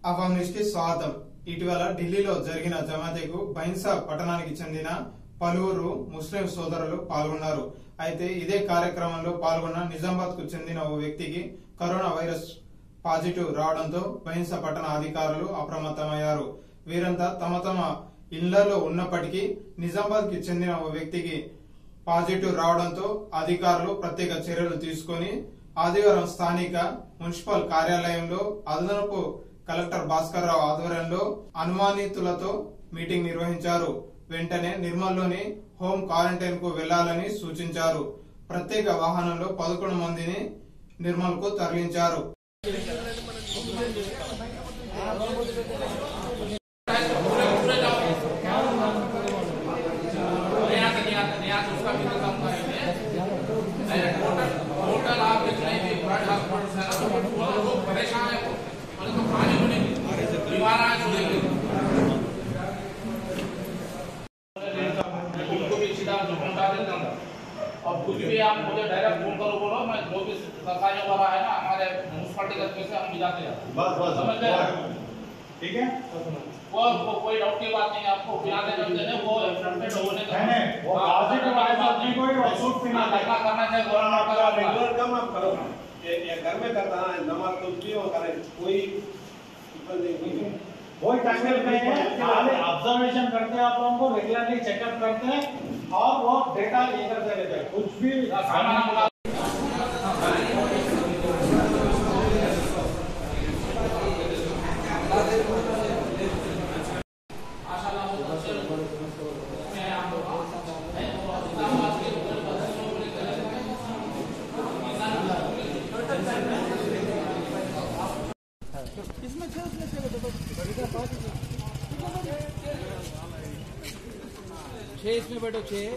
అవాం news కి స్వాగతం ఇటీవల ఢిల్లీలో జరిగిన జమాతేకు బైన్సా పట్టణానికి చెందిన పలువురు ముస్లిం సోదరులు పాల్గొన్నారు అయితే ఇదే కార్యక్రమంలో పాల్గొన్న నిజామాబాద్ కు చెందిన ఓ వ్యక్తికి కరోనా వైరస్ పాజిటివ్ రావడంతో బైన్సా పట్టణ అధికారులు అప్రమత్తమయ్యారు వీరంతా తమ తమ ఇళ్లలో ఉన్నప్పటికీ నిజామాబాద్ కి చెందిన ఓ వ్యక్తికి పాజిటివ్ రావడంతో అధికారులు ప్రత్యేక చర్యలు తీసుకొని ఆదివారం స్థానిక మున్సిపల్ కార్యాలయంలో అదనపు కలెక్టర్ భాస్కర్ రావు ఆధ్వర్యంలో అనుమానితులతో మీటింగ్ నిర్వహించారు వెంటనే నిర్మల్లోని హోం క్వారంటైన్ కు వెళ్లాలని సూచించారు ప్రత్యేక వాహనంలో పదకొండు మందిని నిర్మల్ కు తరలించారు टोटल आप जितने भी ब्लड हॉस्पिटल है ना वो लोग परेशान है उनको पानी मिलेगी बीमार आए छोड़ेंगे उनको भी सीधा जो पहुंचा देता हूँ और कुछ भी आप मुझे डायरेक्ट फोन करो बोलो मैं जो भी सरकारी वाला है ना हमारे म्यूनसिपालिटी का पैसे हम भिजाते हैं बस बस समझ गए ठीक है वो वो कोई डाउट की बात नहीं है आपको पिलाने का देने वो एडमिट होने का नहीं, नहीं, वो हाँ, positive करने आए की तो बात अपनी नहीं। कोई अशुभ भी नहीं हाँ, करना करना चाहिए गवर्नमेंट का काम है। रेगुलर कम आप करो ये ये घर में करना है नमाज तो भी वो करे कोई दिक्कत नहीं हुई वही तकलीफ नहीं है खाली ऑब्जर्वेशन करते हैं आप लोगों को रेगुलरली चेकअप करते हैं और वो डेटा ये करते रहते हैं कुछ भी सामान मंगा छह इसमें बैठो छह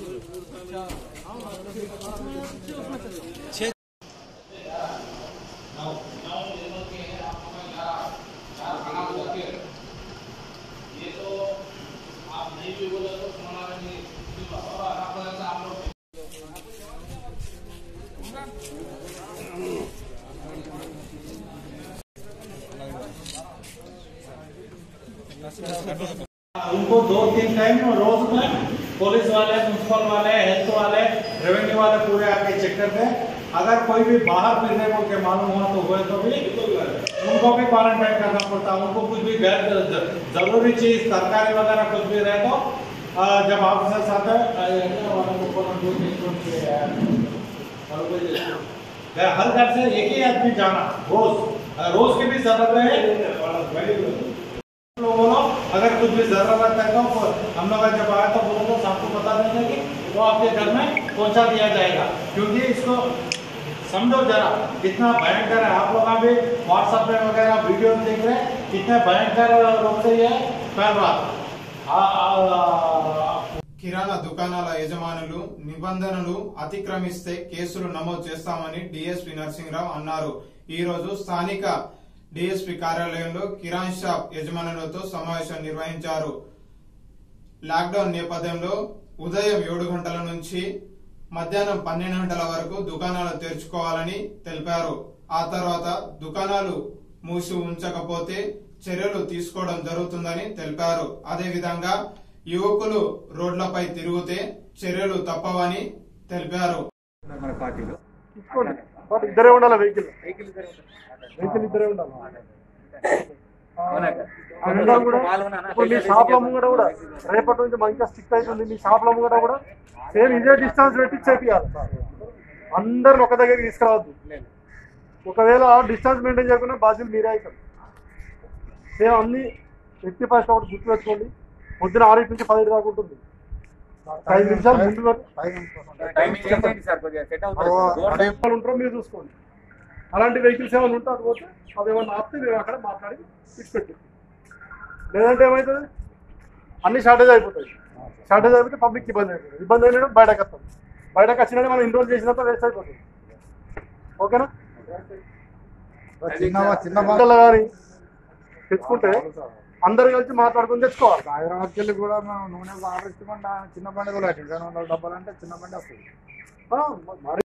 ये तो आप नहीं भी बोले तो सुना नहीं और आप लोग ऐसा आप लोग उनको दो तीन टाइम रोज में पुलिस वाले म्यूनसिपल वाले हेल्थ वाले रेवेन्यू वाले पूरे आके चेक करते हैं अगर कोई भी बाहर फिरने को के मालूम हुआ तो हुए तो भी उनको भी क्वारंटाइन करना पड़ता है उनको कुछ भी गैर जरूरी चीज तरकारी वगैरह कुछ भी रहे तो अ, जब ऑफिसर्स आते हैं अ, ये वालों को बोलो, दो तीन सौ के, अ, और कोई जैसे- हर घर से एक ही आदमी जाना रोज अ, रोज की भी जरूरत है लोगों को अगर कुछ भी जरूरत है तो हम लोग जब आए तो बोलो तो सबको बता देंगे कि वो आपके घर में पहुंचा दिया जाएगा क्योंकि इसको समझो जरा कितना भयंकर है आप लोग अभी व्हाट्सएप में वगैरह वीडियो देख रहे हैं कितने भयंकर रूप से ये फैल रहा है। आ- आ- आ- కిరాణా దుకాణాల యజమానులు నిబంధనలు అతిక్రమిస్తే కేసులు నమోదు చేస్తామని డీఎస్పీ నరసింహరావు అన్నారు ఈ రోజు స్థానిక డీఎస్పీ కార్యాలయంలో కిరాణ్ షాప్ యజమానులతో సమావేశం నిర్వహించారు లాక్డౌన్ నేపథ్యంలో ఉదయం ఏడు గంటల నుంచి మధ్యాహ్నం పన్నెండు గంటల వరకు దుకాణాలు తెరుచుకోవాలని తెలిపారు ఆ తర్వాత దుకాణాలు మూసి ఉంచకపోతే చర్యలు తీసుకోవడం జరుగుతుందని తెలిపారు అదేవిధంగా యువకులు రోడ్లపై తిరిగితే చర్యలు తప్పవని తెలిపారు మన పార్టీలో బట్ ఇద్దరే ఉండాలి వెహికల్ వెహికల్ ఇద్దరే ఉండాలి ఆ రెండో కూడా ఇప్పుడు మీ షాప్ల ముంగట కూడా రేపటి నుంచి మంచిగా స్టిక్ అవుతుంది మీ షాప్ల ముంగట కూడా సేమ్ ఇదే డిస్టెన్స్ పెట్టి చేపియాలి అందరిని ఒక దగ్గరికి తీసుకురావద్దు ఒకవేళ డిస్టెన్స్ మెయింటైన్ చేయకుండా బాధ్యులు మీరే అవుతారు సేమ్ అన్ని ఎట్టి ఫస్ట్ ఒకటి గుర్తు పెట్టుకోండి పొద్దున ఆరు నుంచి పదిహేడు దాకా ఉంటుంది ఐదు నిమిషాలు ముందు టైమింగ్ ఏంటి సార్ కొద్దిగా సెట్ అవుతుంది వాళ్ళు ఉంటారో మీరు చూసుకోండి అలాంటి వెహికల్స్ ఏమైనా ఉంటే అటు పోతే అవి ఏమైనా ఆపితే మేము అక్కడ మాట్లాడి ఇచ్చిపెట్టి లేదంటే ఏమవుతుంది అన్ని షార్టేజ్ అయిపోతాయి షార్టేజ్ అయిపోతే పబ్లిక్ ఇబ్బంది అవుతుంది ఇబ్బంది అయినా బయటకు వస్తాం బయటకు వచ్చినా మనం ఇన్రోల్ చేసినంత వేస్ట్ అయిపోతుంది ఓకేనా చిన్న చిన్న పిల్లలు కానీ తెచ్చుకుంటే అందరు కలిసి మాట్లాడుకుని తెచ్చుకోవాలి హైదరాబాద్కి వెళ్ళి కూడా మనం నూనె ఆర్డర్ ఇచ్చుకుంటా చిన్న బండి కూడా రెండు వందల డబ్బాలు అంటే చిన్న బండి వస్తుంది ఆ, మరి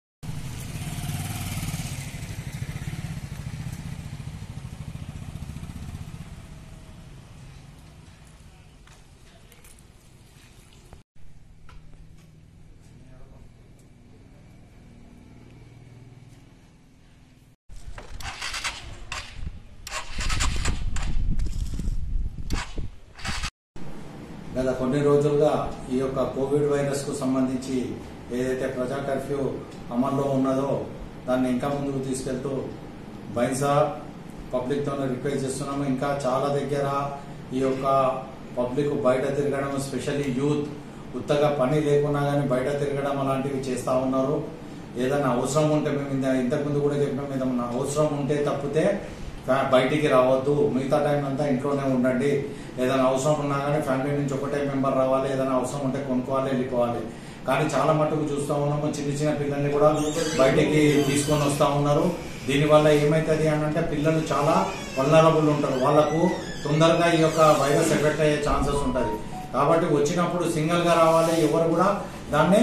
గత కొన్ని రోజులుగా ఈ యొక్క కోవిడ్ వైరస్ కు సంబంధించి ఏదైతే ప్రజా కర్ఫ్యూ అమల్లో ఉన్నదో దాన్ని ఇంకా ముందుకు తీసుకెళ్తూ బైన్సా పబ్లిక్ తో రిక్వెస్ట్ చేస్తున్నాము ఇంకా చాలా దగ్గర ఈ యొక్క పబ్లిక్ బయట తిరగడం స్పెషల్లీ యూత్ ఉత్తగా పని లేకున్నా కానీ బయట తిరగడం అలాంటివి చేస్తా ఉన్నారు ఏదైనా అవసరం ఉంటే మేము ఇంత- ఇంతకుముందు కూడా చెప్పినాం ఏదైనా అవసరం ఉంటే తప్పితే ఫ్యా- బయటికి రావద్దు మిగతా టైం అంతా ఇంట్లోనే ఉండండి ఏదైనా అవసరం ఉన్నా కానీ ఫ్యామిలీ నుంచి ఒకటే మెంబర్ రావాలి ఏదైనా అవసరం ఉంటే కొనుక్కోవాలి వెళ్ళిపోవాలి కానీ చాలా మటుకు చూస్తా ఉన్నాము చిన్న చిన్న పిల్లల్ని కూడా బయటికి తీసుకొని వస్తా ఉన్నారు దీనివల్ల ఏమైతుంది అని అంటే పిల్లలు చాలా వల్నరబుల్ ఉంటారు వాళ్ళకు తొందరగా ఈ యొక్క వైరస్ ఎఫెక్ట్ అయ్యే ఛాన్సెస్ ఉంటుంది కాబట్టి వచ్చినప్పుడు సింగిల్ గా రావాలి ఎవరు కూడా దాన్ని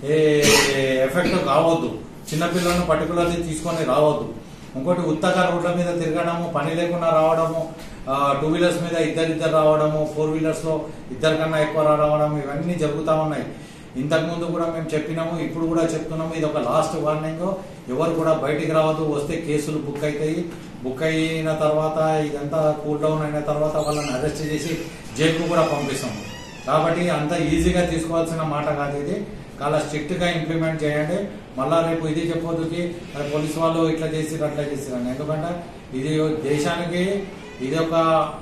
ఎఫెక్ట్ కావద్దు చిన్నపిల్లలను పర్టికులర్లీ తీసుకొని రావద్దు ఇంకోటి ఉత్తగా రోడ్ల మీద తిరగడము పని లేకుండా రావడము టూ వీలర్స్ మీద ఇద్దరిద్దరు రావడము ఫోర్ వీలర్స్ లో ఇద్దరు కన్నా ఎక్కువ రావడం ఇవన్నీ జరుగుతూ ఉన్నాయి ఇంతకు ముందు కూడా మేము చెప్పినాము ఇప్పుడు కూడా చెప్తున్నాము ఇది ఒక లాస్ట్ వార్నింగ్ ఎవరు కూడా బయటికి రావద్దు వస్తే కేసులు బుక్ అవుతాయి బుక్ అయిన తర్వాత ఇదంతా కూల్ డౌన్ అయిన తర్వాత వాళ్ళని అరెస్ట్ చేసి జైలుకు కూడా పంపిస్తాము కాబట్టి అంత ఈజీగా తీసుకోవాల్సిన మాట కాదు ఇది చాలా స్ట్రిక్ట్ గా ఇంప్లిమెంట్ చేయండి మళ్ళా రేపు ఇది చెప్పొద్దుకి మరి పోలీస్ వాళ్ళు ఇట్లా చేసిరు అట్లా చేసిరని ఎందుకంటే ఇది దేశానికి ఇది ఒక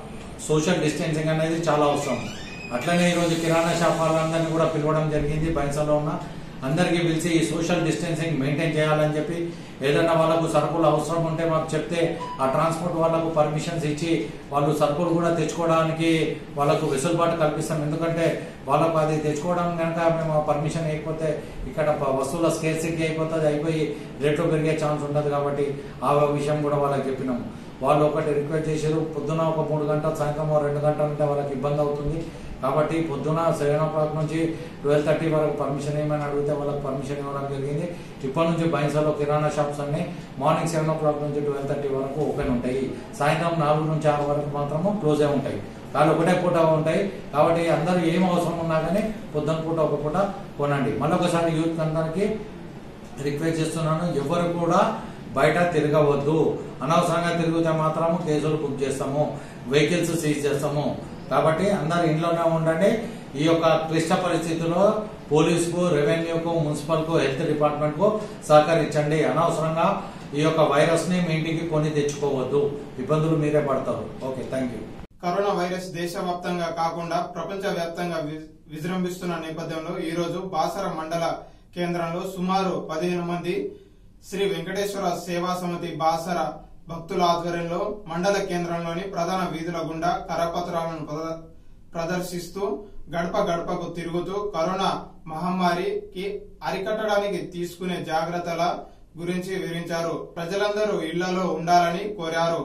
సోషల్ డిస్టెన్సింగ్ అనేది చాలా అవసరం అట్లనే ఈరోజు కిరాణా షాప్ వాళ్ళందరినీ కూడా పిలవడం జరిగింది బైన్సాలో ఉన్న అందరికీ పిలిచి ఈ సోషల్ డిస్టెన్సింగ్ మెయింటైన్ చేయాలని చెప్పి ఏదైనా వాళ్ళకు సరుకులు అవసరం ఉంటే మాకు చెప్తే ఆ ట్రాన్స్పోర్ట్ వాళ్ళకు పర్మిషన్స్ ఇచ్చి వాళ్ళు సరుకులు కూడా తెచ్చుకోవడానికి వాళ్ళకు వెసులుబాటు కల్పిస్తాం ఎందుకంటే వాళ్ళకు అది తెచ్చుకోవడం కనుక మేము పర్మిషన్ ఇవ్వకపోతే ఇక్కడ ప- వస్తువుల స్కేర్సిటీ అయిపోతుంది అయిపోయి రేట్లు పెరిగే ఛాన్స్ ఉంటుంది కాబట్టి ఆ విషయం కూడా వాళ్ళకి చెప్పినాము వాళ్ళు ఒకటి రిక్వెస్ట్ చేశారు పొద్దున ఒక మూడు గంటలు సాయంత్రం ఓ రెండు గంటలు ఉంటే వాళ్ళకి ఇబ్బంది అవుతుంది కాబట్టి పొద్దున సెవెన్ ఓ క్లాక్ నుంచి ట్వెల్వ్ థర్టీ వరకు పర్మిషన్ ఏమని అడిగితే వాళ్ళకి పర్మిషన్ ఇవ్వడం జరిగింది ఇప్పటి నుంచి బైన్సాలో కిరాణా షాప్స్ అన్ని మార్నింగ్ సెవెన్ ఓ క్లాక్ నుంచి ట్వెల్వ్ థర్టీ వరకు ఓపెన్ ఉంటాయి సాయంత్రం నాలుగు నుంచి ఆరు వరకు మాత్రము క్లోజ్ అయి ఉంటాయి వాళ్ళు ఒకటే పూట ఉంటాయి కాబట్టి అందరూ ఏం అవసరం ఉన్నా కానీ పొద్దున పూట ఒక పూట కొనండి మళ్ళొకసారి యూత్ అందరికీ రిక్వెస్ట్ చేస్తున్నాను ఎవరు కూడా బయట తిరగవద్దు అనవసరంగా తిరిగితే మాత్రము కేసులు బుక్ చేస్తాము వెహికల్స్ సీజ్ చేస్తాము కాబట్టి అందరు ఇంట్లోనే ఉండండి ఈ యొక్క క్లిష్ట పరిస్థితుల్లో పోలీసుకు రెవెన్యూకు మున్సిపల్కు హెల్త్ డిపార్ట్మెంట్ కు సహకరించండి అనవసరంగా ఈ యొక్క వైరస్ ని మీ ఇంటికి కొని తెచ్చుకోవద్దు ఇబ్బందులు మీరే పడతారు okay thank you corona virus దేశవ్యాప్తంగా కాకుండా ప్రపంచ వ్యాప్తంగా వి- విజృంభిస్తున్న నేపథ్యంలో ఈ రోజు బాసర మండల కేంద్రంలో సుమారు పదిహేను మంది శ్రీ వెంకటేశ్వర సేవా సమితి బాసర భక్తుల ఆధ్వర్యంలో మండల కేంద్రంలోని ప్రధాన వీధుల గుండా కరపత్రాలను ప్రద- ప్రదర్శిస్తూ గడప గడపకు తిరుగుతూ కరోనా మహమ్మారికి అరికట్టడానికి తీసుకునే జాగ్రత్తల గురించి వివరించారు ప్రజలందరూ ఇళ్లలో ఉండాలని కోరారు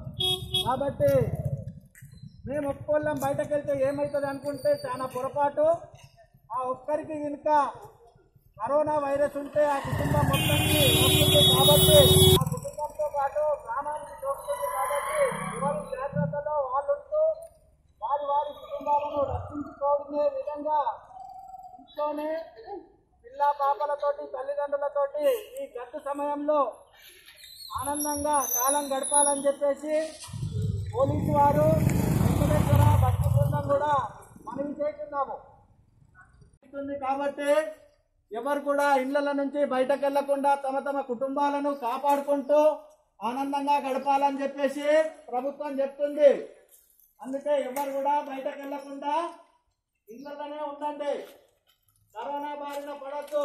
కాబట్టి మేము ఒక్కోళ్ళం బయటకు వెళ్తే ఏమవుతుంది అనుకుంటే చాలా పొరపాటు ఆ ఒక్కరికి కనుక కరోనా వైరస్ ఉంటే ఆ కుటుంబం మొత్తానికి వస్తుంది కాబట్టి ఆ కుటుంబంతో పాటు ప్రాణానికి సోకుతుంది కాబట్టి ఎవరి జాగ్రత్తలో వాళ్ళు ఉంటూ వారి వారి కుటుంబాలను రక్షించుకోనే విధంగా ఇంట్లోనే పిల్ల పాపలతోటి తల్లిదండ్రులతోటి ఈ గడ్డు సమయంలో ఆనందంగా కాలం గడపాలని చెప్పేసి పోలీసు వారు వెంకటేశ్వర భక్తి బృందం కూడా మనవి చేస్తున్నాము ఉంటుంది కాబట్టి ఎవరు కూడా ఇళ్ల నుంచి బయటకు వెళ్లకుండా తమ తమ కుటుంబాలను కాపాడుకుంటూ ఆనందంగా గడపాలని చెప్పేసి ప్రభుత్వం చెప్తుంది అందుకే ఎవరు కూడా బయటకు వెళ్లకుండా ఇళ్లలోనే ఉండండి కరోనా బారిన పడద్దు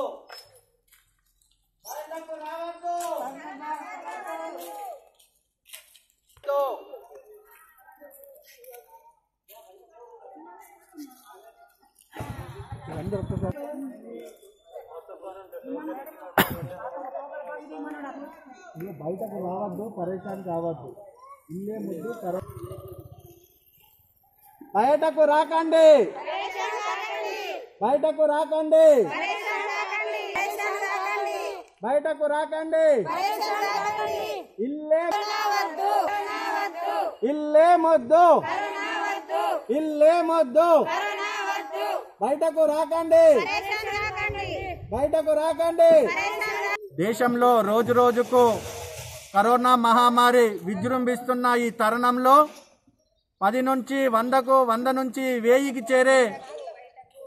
బయటకు రావద్దు బయటకు రావద్దు పరేషాన్ కావద్దు ఇల్లే ముద్దు కరో బయటకు రాకండి బయటకు రాకండి బయటకు రాకండి ఇల్లే ఇల్లే మొద్దు ఇల్లే మొద్దు బయటకు రాకండి బయటకు రాకండి దేశంలో రోజు రోజుకు కరోనా మహమ్మారి విజృంభిస్తున్న ఈ తరుణంలో పది నుంచి వందకు వంద నుంచి వెయ్యికి చేరే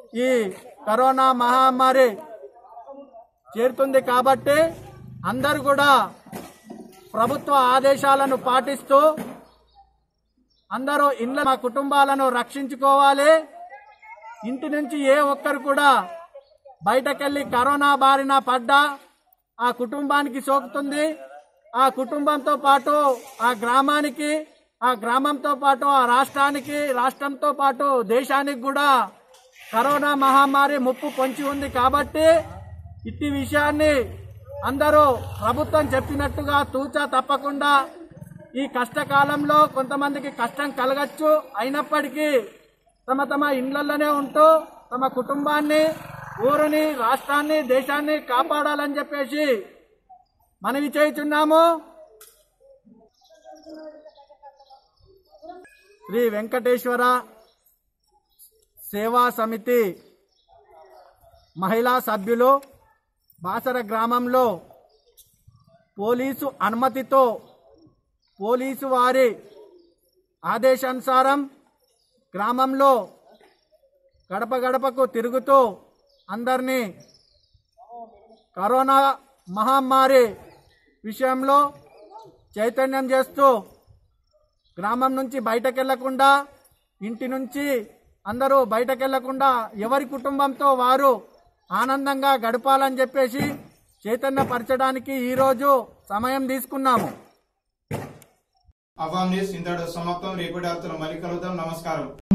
ఈ కరోనా మహమ్మారి చేరుతుంది కాబట్టి అందరూ కూడా ప్రభుత్వ ఆదేశాలను పాటిస్తూ అందరూ ఇండ్ల మా కుటుంబాలను రక్షించుకోవాలి ఇంటి నుంచి ఏ ఒక్కరు కూడా బయటకెళ్లి కరోనా బారిన పడ్డా ఆ కుటుంబానికి సోకుతుంది ఆ కుటుంబంతో పాటు ఆ గ్రామానికి ఆ గ్రామంతో పాటు ఆ రాష్ట్రానికి రాష్ట్రంతో పాటు దేశానికి కూడా కరోనా మహమ్మారి ముప్పు పొంచి ఉంది కాబట్టి ఇట్టి విషయాన్ని అందరూ ప్రభుత్వం చెప్పినట్టుగా తూచా తప్పకుండా ఈ కష్టకాలంలో కొంతమందికి కష్టం కలగచ్చు అయినప్పటికీ తమ తమ ఇండ్లలోనే ఉంటూ తమ కుటుంబాన్ని ఊరిని రాష్ట్రాన్ని దేశాన్ని కాపాడాలని చెప్పేసి మనవి చేయుచున్నాము శ్రీ వెంకటేశ్వర సేవా సమితి మహిళా సభ్యులు బాసర గ్రామంలో పోలీసు అనుమతితో పోలీసు వారి ఆదేశానుసారం గ్రామంలో గడప గడపకు తిరుగుతూ అందరినీ కరోనా మహమ్మారి విషయంలో చైతన్యం చేస్తూ గ్రామం నుంచి బయటకెళ్లకుండా ఇంటి నుంచి అందరూ బయటకెళ్లకుండా ఎవరి కుటుంబంతో వారు ఆనందంగా గడపాలని చెప్పేసి చైతన్యపరచడానికి ఈరోజు సమయం తీసుకున్నాము అవాం న్యూస్ ఇంతటితో సమాప్తం రేపటి వార్తలు మళ్ళీ కలుద్దాం నమస్కారం